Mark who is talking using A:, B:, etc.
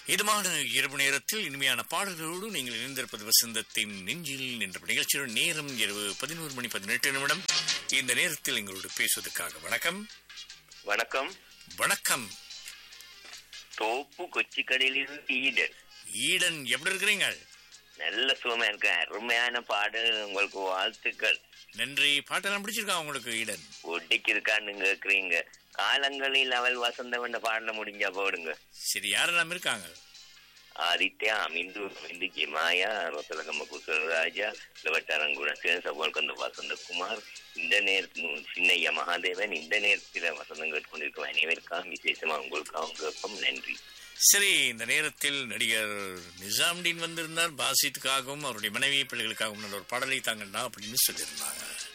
A: இதமான இரவு நேரத்தில் இனிமையான பாடல்களோடு நீங்கள் இணைந்திருப்பது வசந்தத்தின் நெஞ்சில் என்ற நிகழ்ச்சியுடன் நேரம் இரவு பதினோரு மணி பதினெட்டு நிமிடம் இந்த நேரத்தில் எங்களோடு பேசுவதற்காக வணக்கம்
B: வணக்கம்
A: வணக்கம்
B: தோப்பு கொச்சி கடையிலிருந்து ஈடன்
A: ஈடன் எப்படி இருக்கிறீங்க
B: நல்ல சுகமா இருக்கேன் அருமையான பாடு உங்களுக்கு வாழ்த்துக்கள்
A: நன்றி பாட்டெல்லாம் பிடிச்சிருக்கா உங்களுக்கு ஈடன்
B: ஒட்டிக்கு இருக்கான்னு கேக்குறீங்க காலங்களில் அவள் வசந்தம் என்ற பாடல முடிஞ்சா போடுங்க
A: சரி யாரெல்லாம் இருக்காங்க
B: ஆதித்யா அமிந்து மிந்துக்கி மாயா ரொத்தலகம்ம குசலராஜா லவட்டாரங்குண சபோல்கந்த வசந்தகுமார் இந்த நேரத்தில் சின்னையா மகாதேவன் இந்த நேரத்தில் வசந்தம் கேட்டுக்கொண்டிருக்கும் அனைவருக்காக விசேஷமா உங்களுக்காகவும் கேட்போம் நன்றி
A: சரி இந்த நேரத்தில் நடிகர் நிசாம்டீன் வந்திருந்தார் பாசித்துக்காகவும் அவருடைய மனைவி பிள்ளைகளுக்காகவும் நல்ல ஒரு பாடலை தாங்கண்டா அப்படின்னு சொல்லியிருந்தாங்க